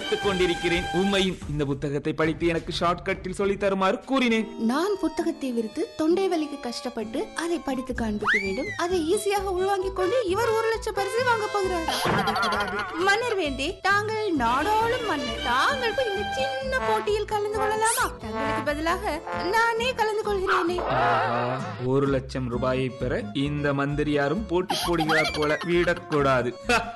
படித்துக் கொண்டிருக்கிறேன் உண்மையும் இந்த புத்தகத்தை படித்து எனக்கு ஷார்ட்கட்டில் சொல்லி தருமாறு கூறினேன் நான் புத்தகத்தை விரித்து தொண்டை வலிக்கு கஷ்டப்பட்டு அதை படித்து காண்பிக்க வேண்டும் அதை ஈஸியாக உள்வாங்கிக் கொண்டு இவர் ஒரு லட்சம் பரிசு வாங்க போகிறார் அதக்கூடாது. மன்னர் வேண்டே தாங்கள் நாடாளும் மன்னர் தாங்கள் போய் இந்த சின்ன போட்டியில் கலந்து கொள்ளலாமா தங்களுக்கு பதிலாக நானே கலந்து கொள்கிறேனே ஆஹா, ஒரு லட்சம் ரூபாயை பெற இந்த மந்திரியாரும் போட்டி போடுகிறார் போல விடக்கூடாது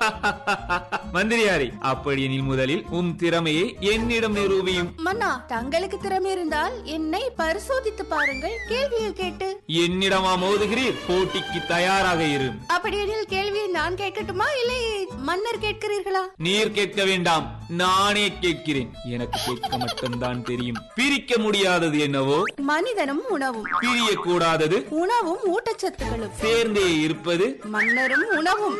மந்திரியாரே அப்படியெனில் முதலில் உம் திறமையை என்னிடம் நிரூபியும் மன்னா தங்களுக்கு திறமை இருந்தால் என்னை பரிசோதித்து பாருங்கள் கேள்வியை கேட்டு என்னிடமா மோதுகிறீர் போட்டிக்கு தயாராக இரு அப்படியெனில் கேள்வியை நான் கேட்கட்டுமா இல்லை மன்னர் கேட்கிறீர்களா நீர் கேட்க வேண்டாம் நானே கேட்கிறேன் எனக்கு கேட்க மட்டும்தான் தெரியும் பிரிக்க முடியாதது என்னவோ மனிதனும் உணவும் பிரியக்கூடாதது உணவும் ஊட்டச்சத்துக்களும் சேர்ந்தே இருப்பது மன்னரும் உணவும்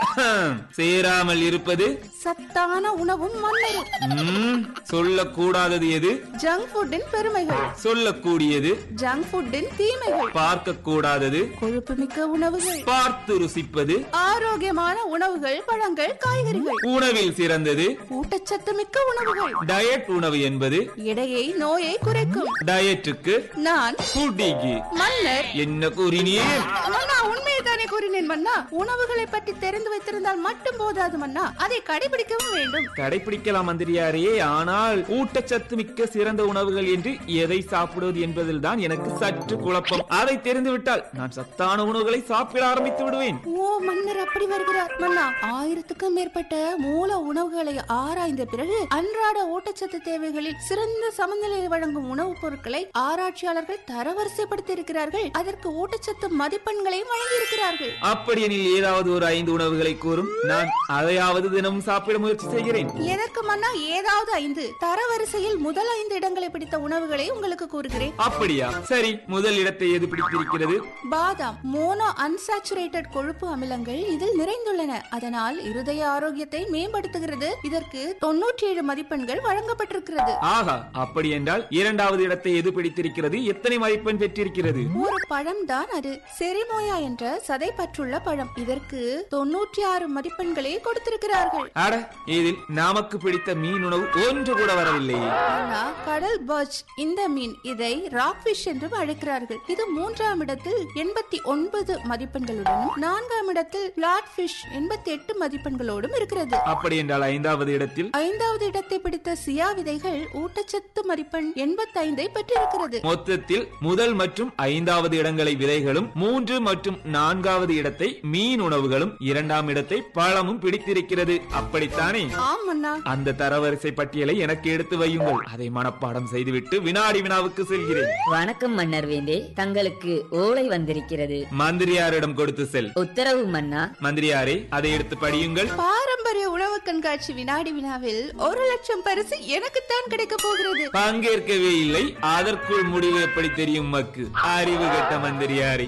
சேராமல் இருப்பது சத்தான உணவும் மன்னரும் ம், சொல்லக்கூடாதது எது ஜங்க் ஃபுட்டின் பெருமைகள் சொல்லக்கூடியது ஜங்க் ஃபுட்டின் தீமைகள் பார்க்க கூடாதது கொழுப்புமிக்க உணவுகள் பார்த்து ருசிப்பது ஆரோக்கியமான உணவுகள் பழங்கள் காய்கறிகள் உணவில் சிறந்தது ஊட்டச்சத்து மிக்க உணவுகள் டயட் உணவு என்பது எடையை நோயை குறைக்கும் டயட்டுக்கு நான் ஃபுட்டிக்கு மன்னர் என்ன கூறினீர் மன்னா உண்மையை தானே கூறினேன் மன்னா உணவுகளை பற்றி தெரிந்து வைத்திருந்தால் மட்டும் போதாது மன்னா அதை கடைபிடிக்கவும் வேண்டும் கடைபிடிக்கலாம் மந்திரியாரே ஆனால் ஊட்டச்சத்து மிக்க சிறந்த உணவுகள் என்று எதை சாப்பிடுவது என்பதில் தான் எனக்கு சற்று குழப்பம் அதை தெரிந்துவிட்டால் நான் சத்தான உணவுகளை சாப்பிட ஆரம்பித்து விடுவேன் ஓ மன்னர் அப்படி வருகிறார் மன்னா ஆயிரத்துக்கும் மேற்பட்ட மூல உணவுகளை ஆராய்ந்த பிறகு அன்றாட ஊட்டச்சத்து தேவைகளில் சிறந்த சமநிலையை வழங்கும் உணவுப் பொருட்களை ஆராய்ச்சியாளர்கள் தரவரிசைப்படுத்தி இருக்கிறார்கள் அதற்கு ஊட்டச்சத்து மதிப்பெண்களையும் வழங்கி இருக்கிறார்கள் அப்படியெனில் ஏதாவது ஒரு ஐந்து உணவுகளை கூறும் நான் அதையாவது தினமும் சாப்பிட முயற்சி செய்கிறேன் எதற்கு மன்னா ஏதாவது ஐந்து தரவரிசையில் முதல் ஐந்து இடங்களை பிடித்த உணவுகளை உங்களுக்கு கூறுகிறேன் அப்படியா சரி முதல் இடத்தை எது பிடித்திருக்கிறது பாதாம் மோனோ அன்சாச்சுரேட்டட் கொழுப்பு அமிலங்கள் இதில் நிறைந்துள்ளன அதனால் இருதய ஆரோக்கியத்தை மேம்படுத்துகிறது இதற்கு தொன்னூற்றி ஏழு மதிப்பெண்கள் வழங்கப்பட்டிருக்கிறது ஆஹா அப்படி என்றால் இரண்டாவது இடத்தை எது பிடித்திருக்கிறது எத்தனை மதிப்பெண் பெற்றிருக்கிறது ஒரு பழம் தான் அது செரிமோயா என்ற சதைப்பற்றுள்ள பழம் இதற்கு தொன்னூற்றி ஆறு மதிப்பெண்களை கொடுத்திருக்கிறார்கள் அட இதில் நமக்கு பிடித்த மீன் உணவு ஒன்று கூட வரவில்லையே ஆனா கடல் பர்ச் இந்த மீன் இதை ராக் ஃபிஷ் என்றும் அழைக்கிறார்கள் இது மூன்றாம் இடத்தில் எண்பத்தி ஒன்பது மதிப்பெண்களுடனும் நான்காம் இடத்தில் பிளாட் ஃபிஷ் எண்பத்தி எட்டு மதிப்பெண்களோடும் இருக்கிறது அப்படி என்றால் ஐந்தாவது இடத்தில் ஐந்தாவது இடத்தை பிடித்த சியா விதைகள் ஊட்டச்சத்து மதிப்பெண் எண்பத்தைந்தை பெற்றிருக்கிறது மொத்தத்தில் முதல் மற்றும் ஐந்தாவது இடங்களை விதைகளும் மூன்று மற்றும் நான்காவது இடத்தை மீன் உணவுகளும் இரண்டாம் இடத்தை பழமும் பிடித்திருக்கிறது அப்படித்தானே ஆம் அண்ணா அந்த தரவரிசை பட்டியலை எனக்கு எடுத்து வையுங்கள் அதை மனப்பாடம் செய்துவிட்டு வினாடி வினாவுக்கு செல்கிறேன் வணக்கம் மன்னர் வேந்தே தங்களுக்கு ஓலை வந்திருக்கிறது மந்திரியாரிடம் கொடுத்து செல் உத்தரவு மன்னா மந்திரியாரே அதை எடுத்து படியுங்கள் பாரம்பரிய உணவு கண்காட்சி வினாடி வினாவில் ஒரு லட்சம் பரிசு எனக்குத்தான் கிடைக்க போகிறது பங்கேற்கவே இல்லை அதற்குள் முடிவு எப்படி தெரியும் மக்கு அறிவு கெட்ட மந்திரியாரே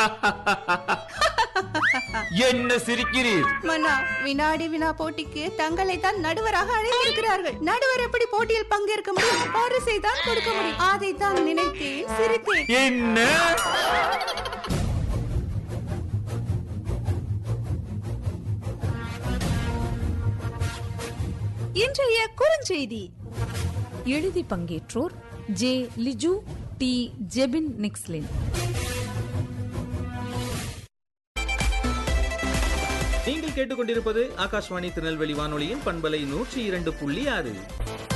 என்ன சிரிக்கிறீர் மன்னா வினாடி வினா போட்டிக்கு தங்களை தான் நடுவராக அழைத்திருக்கிறார்கள் நடுவர் எப்படி போட்டியில் பங்கேற்க முடியும் பரிசை தான் கொடுக்க முடியும் அதை தான் நினைத்தேன் சிரித்தேன் என்ன இன்றைய குறுஞ்செய்தி எழுதி பங்கேற்றோர் ஜே லிஜு டி ஜெபின் நிக்ஸ்லின் நீங்கள் கேட்டுக்கொண்டிருப்பது ஆகாஷ்வாணி திருநெல்வேலி வானொலியின் பண்பலை நூற்றி இரண்டு புள்ளி ஆறு